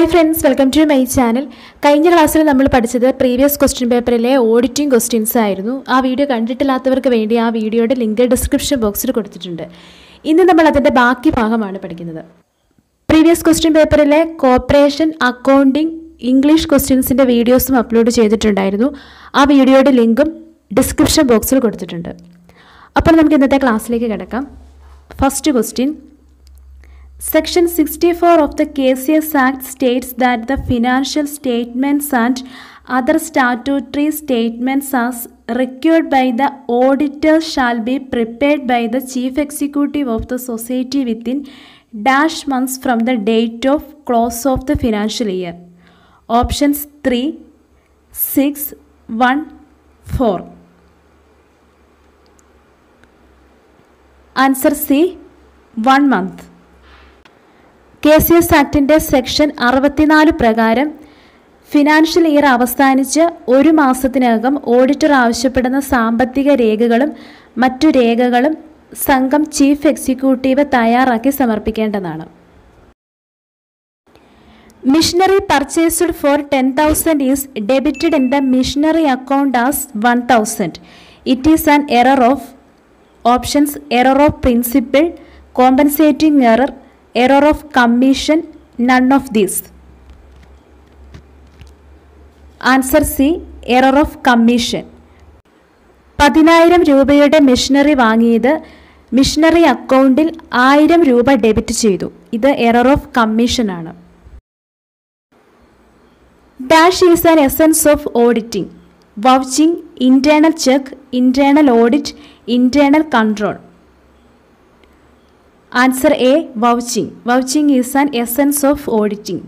Hi friends welcome to my channel കഴിഞ്ഞ ക്ലാസ്സിൽ നമ്മൾ പഠിച്ചത് പ്രീവിയസ് ക്വസ്റ്റ്യൻ പേപ്പറിലെ ഓഡിറ്റിംഗ് ക്വസ്റ്റ്യൻസ് ആയിരുന്നു ആ വീഡിയോ കണ്ടിട്ടില്ലാത്തവർക്ക് വേണ്ടി ആ വീഡിയോയുടെ ലിങ്ക് ഡിസ്ക്രിപ്ഷൻ ബോക്സിൽ കൊടുത്തിട്ടുണ്ട് ഇന്ന് നമ്മൾ അതിൻ്റെ ബാക്കി ഭാഗമാണ് പഠിക്കുന്നത് പ്രീവിയസ് ക്വസ്റ്റ്യൻ പേപ്പറിലെ കോപ്പറേഷൻ അക്കൗണ്ടിംഗ് ഇംഗ്ലീഷ് ക്വസ്റ്റ്യൻസിൻ്റെ വീഡിയോസും അപ്ലോഡ് ചെയ്തിട്ടുണ്ടായിരുന്നു ആ വീഡിയോയുടെ ലിങ്കും ഡിസ്ക്രിപ്ഷൻ ബോക്സിൽ കൊടുത്തിട്ടുണ്ട് അപ്പോൾ നമുക്ക് ഇന്നത്തെ ക്ലാസ്സിലേക്ക് കിടക്കാം first question Section 64 of the KCS Act states that the financial statements and other statutory statements as required by the auditor shall be prepared by the chief executive of the society within dash months from the date of close of the financial year. Options 3, 6, 1, 4. Answer C, 1 month. K C S ആക്ടിൻ്റെ section അറുപത്തിനാല് പ്രകാരം financial year അവസാനിച്ച് ഒരു മാസത്തിനകം auditor ആവശ്യപ്പെടുന്ന സാമ്പത്തിക രേഖകളും മറ്റു രേഖകളും സംഘം ചീഫ് എക്സിക്യൂട്ടീവ് തയ്യാറാക്കി സമർപ്പിക്കേണ്ടതാണ് machinery purchased for ten thousand is debited in the machinery account as one thousand it is an error of options error of principle compensating error error of commission none of these answer C error of commission പതിനായിരം രൂപയുടെ missionary വാങ്ങിയത് missionary അക്കൗണ്ടിൽ ആയിരം രൂപ debit ചെയ്തു ഇത് error of കമ്മീഷനാണ് dash is an essence of auditing vouching internal check internal audit internal control answer A vouching vouching is an essence of auditing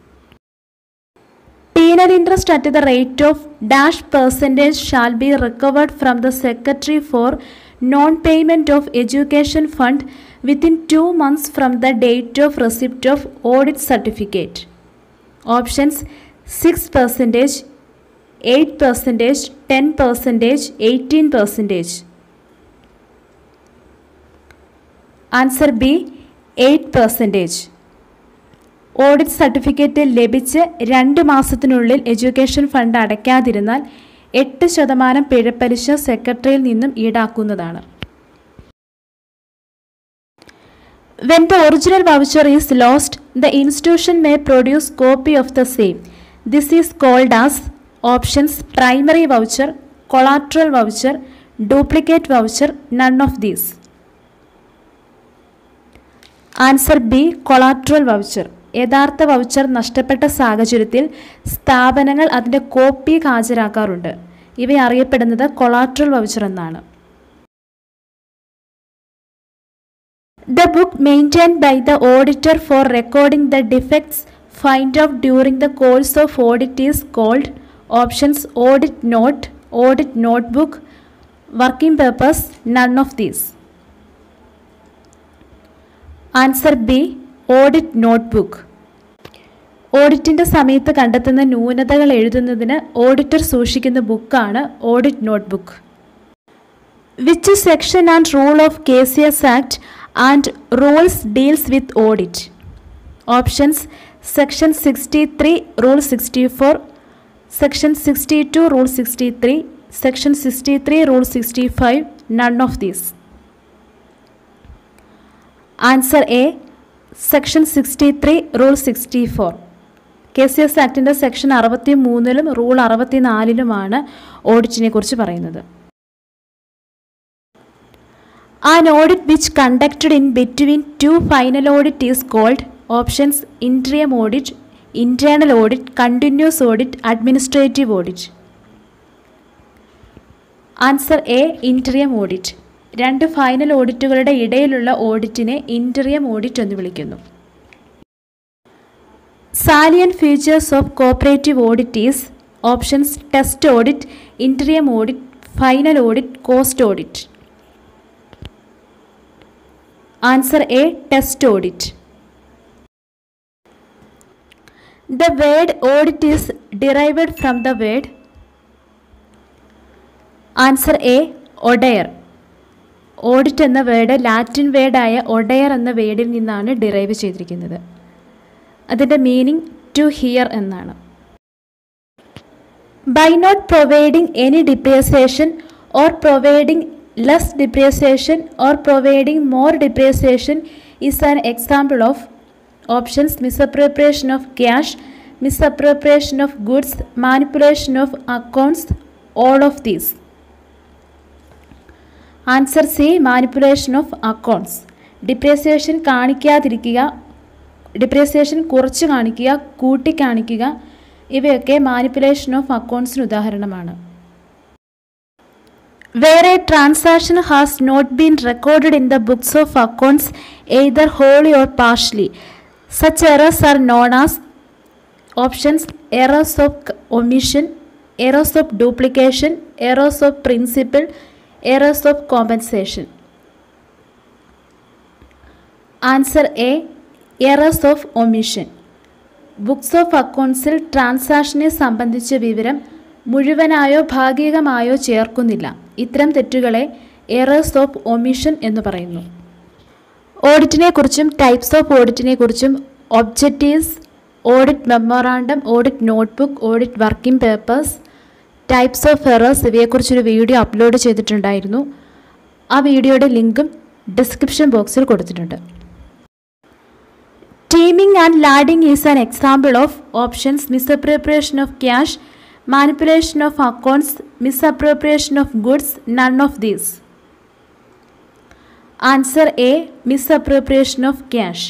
penal interest at the rate of dash percentage shall be recovered from the secretary for non-payment of education fund within two months from the date of receipt of audit certificate. Options 6 percentage, 8 percentage, 10 percentage, 18 percentage. Answer B eight percentage audit certificate ലഭിച്ച് രണ്ട് മാസത്തിനുള്ളിൽ education fund അടയ്ക്കാതിരുന്നാൽ എട്ട് ശതമാനം പിഴപ്പലിശ സെക്രട്ടറിയിൽ നിന്നും ഈടാക്കുന്നതാണ് when the original voucher is lost the institution may produce copy of the same this is called as options primary voucher collateral voucher duplicate voucher none of these answer B collateral voucher യഥാർത്ഥ വൗച്ചർ നഷ്ടപ്പെട്ട സാഹചര്യത്തിൽ സ്ഥാപനങ്ങൾ അതിൻ്റെ copy ഹാജരാക്കാറുണ്ട് ഇവ അറിയപ്പെടുന്നത് collateral voucher എന്നാണ് the book maintain by the auditor for recording the defects find out during the course of audit is called options audit note audit note book working papers none of these answer B audit notebook ഓഡിറ്റിൻ്റെ സമയത്ത് കണ്ടെത്തുന്ന ന്യൂനതകൾ എഴുതുന്നതിന് auditor സൂക്ഷിക്കുന്ന ബുക്കാണ് audit notebook which section and rule of K C S act and rules deals with audit options section sixty three rule sixty four section sixty two rule sixty three section sixty three rule sixty five none of these answer A section sixty three rule sixty four K C S ആക്ടിൻ്റെ section അറുപത്തി മൂന്നിലും rule അറുപത്തി നാലിലുമാണ് ഓഡിറ്റിനെ കുറിച്ച് പറയുന്നത് an audit which conducted in between two final audit is called options interim audit internal audit continuous audit administrative audit answer A interim audit രണ്ട് final ഓഡിറ്റുകളുടെ ഇടയിലുള്ള ഓഡിറ്റിനെ ഇൻറ്ററിയം ഓഡിറ്റ് എന്ന് വിളിക്കുന്നു salient features of cooperative audit is options test audit interim audit final audit cost audit answer A test audit the word audit is derived from the word answer A audire audit എന്ന word Latin വേർഡായ audire എന്ന വേർഡിൽ നിന്നാണ് derive ചെയ്തിരിക്കുന്നത് അതിൻ്റെ meaning to hear എന്നാണ് by not providing any depreciation or providing less depreciation or providing more depreciation is an example of options misappropriation of cash misappropriation of goods manipulation of accounts all of these answer C manipulation of accounts depreciation കാണിക്കാതിരിക്കുക depreciation കുറച്ച് കാണിക്കുക കൂട്ടി കാണിക്കുക ഇവയൊക്കെ manipulation of അക്കൗണ്ട്സിന് ഉദാഹരണമാണ് where a transaction has not been recorded in the books of accounts either wholly or partially such errors are known as options errors of omission errors of duplication errors of principle errors of compensation answer A errors of omission books of അക്കൗണ്ട്സിൽ ട്രാൻസാക്ഷനെ സംബന്ധിച്ച വിവരം മുഴുവനായോ ഭാഗികമായോ ചേർക്കുന്നില്ല ഇത്തരം തെറ്റുകളെ errors of omission എന്ന് പറയുന്നു ഓഡിറ്റിനെ കുറിച്ചും ടൈപ്സ് ഓഫ് ഓഡിറ്റിനെ കുറിച്ചും objectives audit memorandum audit notebook audit working papers types of errors ഇവയെക്കുറിച്ചൊരു വീഡിയോ അപ്ലോഡ് ചെയ്തിട്ടുണ്ടായിരുന്നു ആ വീഡിയോയുടെ ലിങ്കും ഡിസ്ക്രിപ്ഷൻ ബോക്സിൽ കൊടുത്തിട്ടുണ്ട് teeming and lading is an example of options misappropriation of cash manipulation of accounts misappropriation of goods none of these answer A misappropriation of cash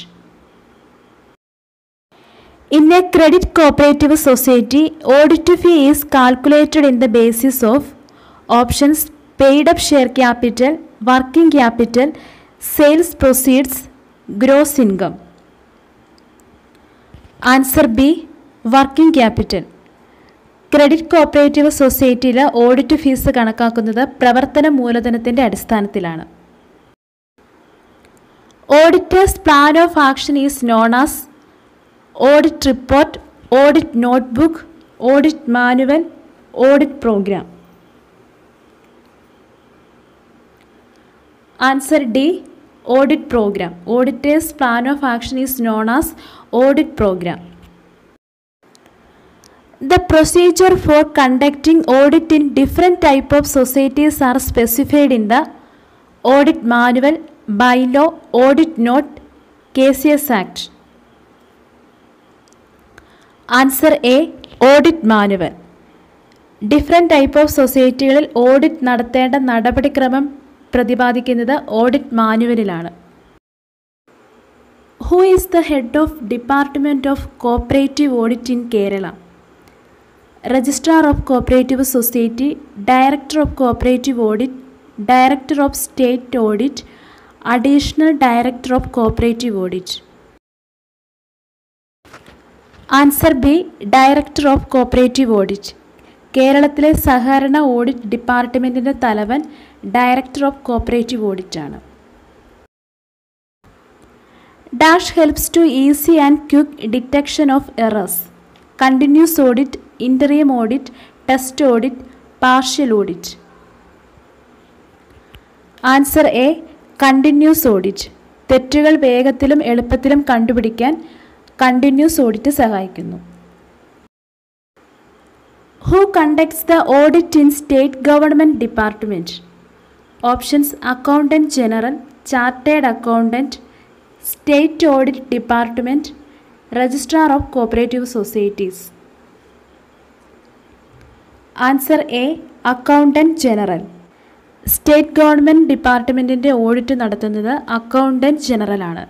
In a credit cooperative society, audit fee is calculated in the basis of options paid up share capital, working capital, sales proceeds, gross income. Answer B working capital credit cooperative സൊസൈറ്റിയിൽ audit fees കണക്കാക്കുന്നത് പ്രവർത്തന മൂലധനത്തിൻ്റെ അടിസ്ഥാനത്തിലാണ് auditor's plan of action is known as audit report audit notebook audit manual audit programme answer D audit programme auditor's plan of action is known as audit programme The procedure for conducting audit in different type of societies are specified in the Audit Manual, Bylaw, Audit Note, KCS Act. Answer A audit manual different type of സൊസൈറ്റികളിൽ audit നടത്തേണ്ട നടപടിക്രമം പ്രതിപാദിക്കുന്നത് audit മാനുവലിലാണ് who is the head of department of cooperative audit in Kerala registrar of cooperative society director of cooperative audit director of state audit additional director of cooperative audit answer B director of cooperative audit കേരളത്തിലെ സഹകരണ audit ഡിപ്പാർട്ട്മെൻറ്റിൻ്റെ തലവൻ director of cooperative audit ആണ് dash helps to easy and quick detection of errors continuous audit interim audit test audit partial audit answer A continuous audit തെറ്റുകൾ വേഗത്തിലും എളുപ്പത്തിലും കണ്ടുപിടിക്കാൻ continuous audit സഹായിക്കുന്നു who conducts the audit in state government department options accountant general chartered accountant state audit department registrar of cooperative societies answer A accountant general state government ഡിപ്പാർട്ട്മെൻറ്റിൻ്റെ audit നടത്തുന്നത് accountant ജനറലാണ്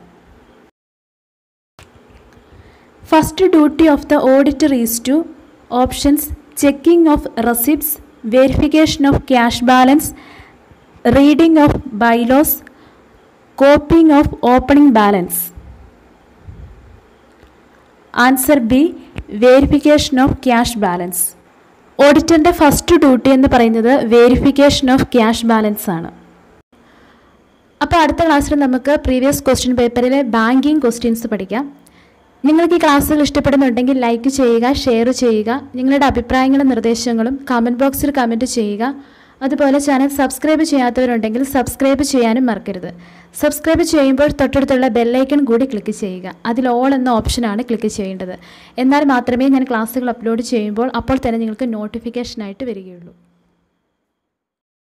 first duty of the auditor is to options checking of receipts verification of cash balance reading of bylaws coping of opening balance answer B verification of cash balance ഓഡിറ്ററിൻ്റെ first duty എന്ന് പറയുന്നത് verification of cash balance ആണ് അപ്പോൾ അടുത്ത ക്ലാസ്സിൽ നമുക്ക് previous question പേപ്പറിലെ banking questions പഠിക്കാം നിങ്ങൾക്ക് ഈ ക്ലാസ്സുകൾ ഇഷ്ടപ്പെടുന്നുണ്ടെങ്കിൽ ലൈക്ക് ചെയ്യുക ഷെയർ ചെയ്യുക നിങ്ങളുടെ അഭിപ്രായങ്ങളും നിർദ്ദേശങ്ങളും കമൻറ്റ് ബോക്സിൽ കമൻറ്റ് ചെയ്യുക അതുപോലെ ചാനൽ സബ്സ്ക്രൈബ് ചെയ്യാത്തവരുണ്ടെങ്കിൽ സബ്സ്ക്രൈബ് ചെയ്യാനും മറക്കരുത് സബ്സ്ക്രൈബ് ചെയ്യുമ്പോൾ തൊട്ടടുത്തുള്ള ബെല്ലൈക്കൺ കൂടി ക്ലിക്ക് ചെയ്യുക അതിൽ ഓൾ എന്ന ഓപ്ഷനാണ് ക്ലിക്ക് ചെയ്യേണ്ടത് എന്നാൽ മാത്രമേ ഞാൻ ക്ലാസ്സുകൾ അപ്ലോഡ് ചെയ്യുമ്പോൾ അപ്പോൾ തന്നെ നിങ്ങൾക്ക് നോട്ടിഫിക്കേഷനായിട്ട് വരികയുള്ളൂ